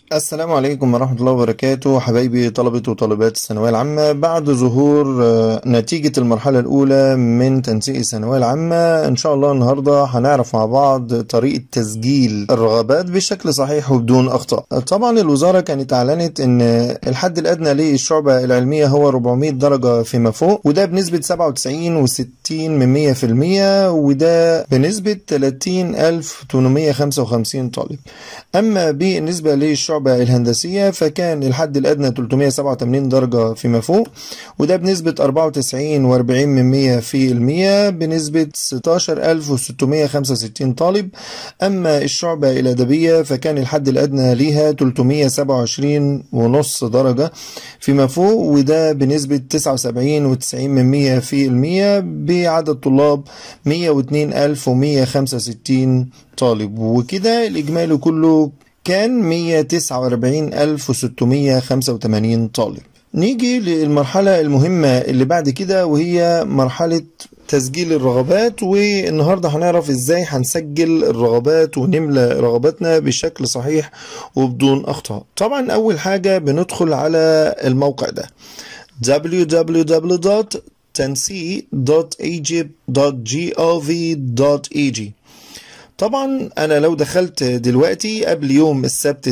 السلام عليكم ورحمة الله وبركاته حبايبي طلبة وطالبات الثانوية العامة بعد ظهور آه، نتيجة المرحلة الأولى من تنسيق الثانوية العامة إن شاء الله النهاردة هنعرف مع بعض طريقة تسجيل الرغبات بشكل صحيح وبدون أخطاء طبعا الوزارة كانت أعلنت إن الحد الأدنى للشعبة العلمية هو 400 درجة فيما فوق وده بنسبة 97 و60 من 100% وده بنسبة 30855 طالب أما بالنسبة للشعبة الهندسية فكان الحد الأدنى 387 درجة فيما فوق وده بنسبة 94 و40 من 100 في المية بنسبة 16665 طالب أما الشعبة الأدبية فكان الحد الأدنى ليها 327 ونص درجة فيما فوق وده بنسبة 79 و90 من 100 في المية بعدد طلاب 102165 طالب وكده الإجمالي كله كان 149685 طالب نيجي للمرحلة المهمة اللي بعد كده وهي مرحلة تسجيل الرغبات والنهاردة هنعرف ازاي هنسجل الرغبات ونملى رغباتنا بشكل صحيح وبدون أخطاء طبعا أول حاجة بندخل على الموقع ده www.tensi.egypt.gov.eg طبعا انا لو دخلت دلوقتي قبل يوم السبت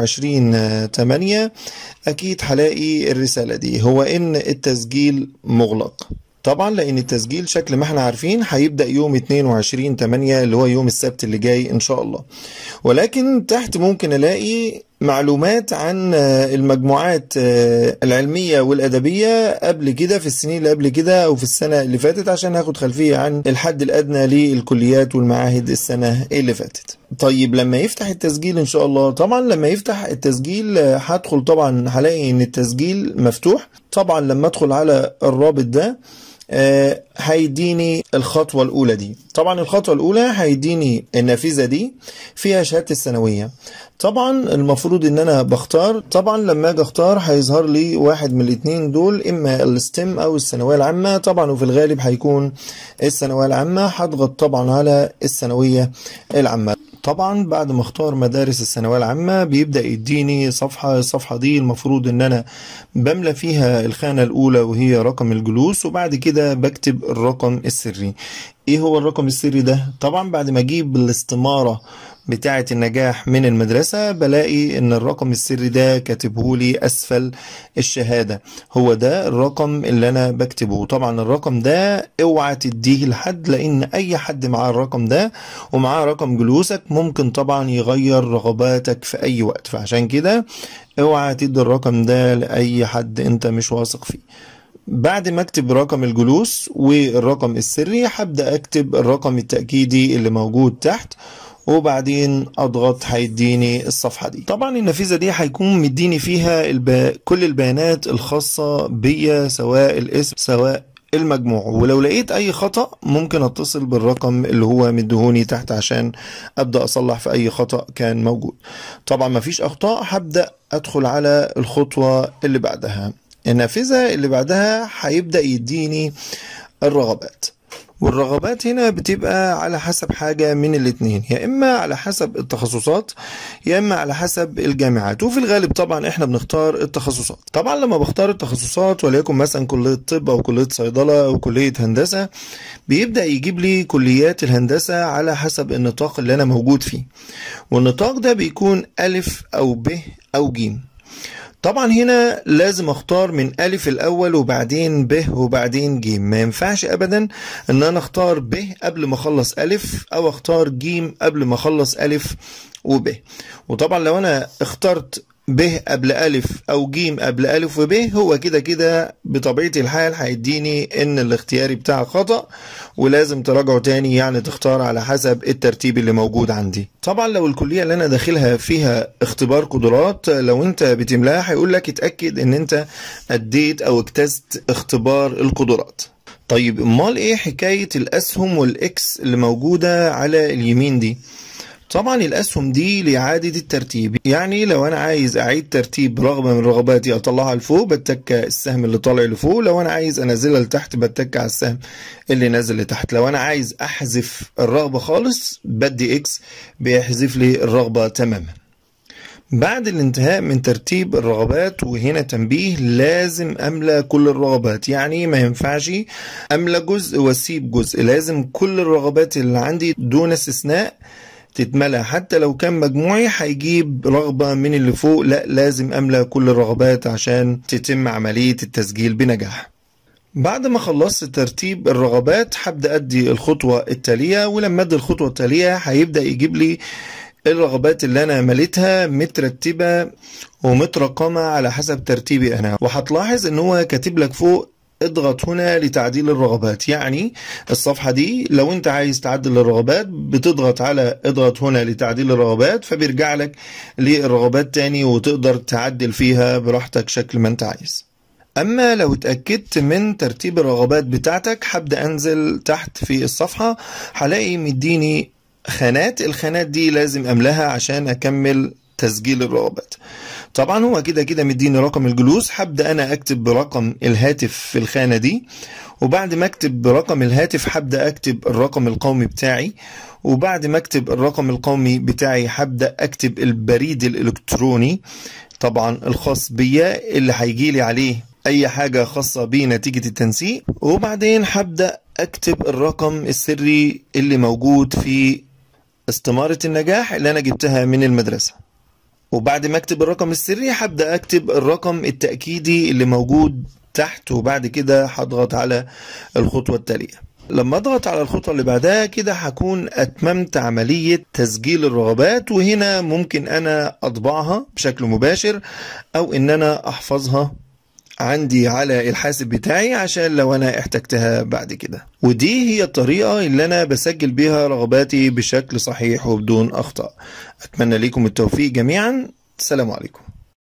22 8 اكيد هلاقي الرسالة دي هو ان التسجيل مغلق طبعا لان التسجيل شكل ما احنا عارفين هيبدا يوم 22 8 اللي هو يوم السبت اللي جاي ان شاء الله ولكن تحت ممكن الاقي معلومات عن المجموعات العلمية والأدبية قبل كده في السنين اللي قبل كده أو في السنة اللي فاتت عشان هاخد خلفية عن الحد الأدنى للكليات والمعاهد السنة اللي فاتت طيب لما يفتح التسجيل إن شاء الله طبعا لما يفتح التسجيل هدخل طبعا هلاقي إن التسجيل مفتوح طبعا لما أدخل على الرابط ده آه هيديني الخطوة الأولى دي طبعا الخطوة الأولى هيديني النافذة دي فيها شهادة الثانوية طبعا المفروض ان انا بختار طبعا لما اجي اختار هيظهر لي واحد من الاثنين دول اما الستيم او الثانويه العامه طبعا وفي الغالب هيكون الثانويه العامه هضغط طبعا على الثانويه العامه طبعا بعد ما اختار مدارس الثانويه العامه بيبدا يديني صفحه الصفحه دي المفروض ان انا بملى فيها الخانه الاولى وهي رقم الجلوس وبعد كده بكتب الرقم السري ايه هو الرقم السري ده طبعا بعد ما اجيب الاستماره بتاعة النجاح من المدرسة بلاقي ان الرقم السري ده كاتبه لي اسفل الشهادة هو ده الرقم اللي انا بكتبه طبعا الرقم ده اوعى تديه لحد لان اي حد معاه الرقم ده ومعاه رقم جلوسك ممكن طبعا يغير رغباتك في اي وقت فعشان كده اوعى تدي الرقم ده لاي حد انت مش واثق فيه بعد ما اكتب رقم الجلوس والرقم السري هبدا اكتب الرقم التاكيدي اللي موجود تحت وبعدين اضغط هيديني الصفحه دي طبعا النافذه دي هيكون مديني فيها الب... كل البيانات الخاصه بيا سواء الاسم سواء المجموع ولو لقيت اي خطأ ممكن اتصل بالرقم اللي هو مدهوني تحت عشان ابدأ اصلح في اي خطأ كان موجود طبعا مفيش اخطاء هبدأ ادخل على الخطوة اللي بعدها النافذة اللي بعدها هيبدأ يديني الرغبات والرغبات هنا بتبقى على حسب حاجة من الاتنين يا إما على حسب التخصصات يا إما على حسب الجامعات وفي الغالب طبعا إحنا بنختار التخصصات طبعا لما بختار التخصصات وليكن مثلا كلية طب أو كلية صيدلة أو كلية هندسة بيبدأ يجيب لي كليات الهندسة على حسب النطاق اللي أنا موجود فيه والنطاق ده بيكون ألف أو ب أو جيم طبعا هنا لازم اختار من الف الاول وبعدين ب وبعدين ج ما ينفعش ابدا ان انا اختار ب قبل ما اخلص الف او اختار ج قبل ما اخلص الف وب وطبعا لو انا اخترت ب قبل ألف أو ج قبل ألف وب هو كده كده بطبيعة الحال هيديني إن الاختياري بتاعك خطأ ولازم تراجعه تاني يعني تختار على حسب الترتيب اللي موجود عندي طبعا لو الكلية اللي أنا داخلها فيها اختبار قدرات لو أنت بتملاها هيقول لك اتأكد إن أنت أديت أو اجتزت اختبار القدرات طيب امال ايه حكاية الاسهم والاكس اللي موجودة على اليمين دي طبعا الاسهم دي لاعاده الترتيب يعني لو انا عايز اعيد ترتيب رغبه من رغباتي اطلعها لفوق بتك السهم اللي طالع لفوق لو انا عايز انزلها لتحت بتك على السهم اللي نازل لتحت لو انا عايز احذف الرغبه خالص بدي اكس بيحذف لي الرغبه تماما بعد الانتهاء من ترتيب الرغبات وهنا تنبيه لازم املى كل الرغبات يعني ما ينفعش املى جزء واسيب جزء لازم كل الرغبات اللي عندي دون استثناء تتملى حتى لو كان مجموعي هيجيب رغبة من اللي فوق لا لازم املى كل الرغبات عشان تتم عملية التسجيل بنجاح بعد ما خلصت ترتيب الرغبات هبدأ أدي الخطوة التالية ولما أدي الخطوة التالية هيبدأ يجيب لي الرغبات اللي أنا مليتها مترتبة ومترقمة على حسب ترتيبي أنا وهتلاحظ إن هو كاتب لك فوق اضغط هنا لتعديل الرغبات يعني الصفحة دي لو انت عايز تعدل الرغبات بتضغط على اضغط هنا لتعديل الرغبات فبيرجع لك للرغبات تاني وتقدر تعدل فيها براحتك شكل ما انت عايز اما لو اتأكدت من ترتيب الرغبات بتاعتك هبدأ انزل تحت في الصفحة هلاقي مديني خانات الخانات دي لازم املاها عشان اكمل تسجيل الرغبات طبعا هو كده كده مديني رقم الجلوس هبدا انا اكتب برقم الهاتف في الخانه دي وبعد ما اكتب برقم الهاتف هبدا اكتب الرقم القومي بتاعي وبعد ما اكتب الرقم القومي بتاعي هبدا اكتب البريد الالكتروني طبعا الخاص بيا اللي هيجي لي عليه اي حاجه خاصه بنتيجه التنسيق وبعدين هبدا اكتب الرقم السري اللي موجود في استماره النجاح اللي انا جبتها من المدرسه وبعد ما اكتب الرقم السري هبدا اكتب الرقم التاكيدي اللي موجود تحت وبعد كده هضغط على الخطوه التاليه لما اضغط على الخطوه اللي بعدها كده هكون اتممت عمليه تسجيل الرغبات وهنا ممكن انا اطبعها بشكل مباشر او ان انا احفظها عندي على الحاسب بتاعي عشان لو انا احتجتها بعد كده ودي هي الطريقة اللي انا بسجل بيها رغباتي بشكل صحيح وبدون اخطاء اتمنى لكم التوفيق جميعا السلام عليكم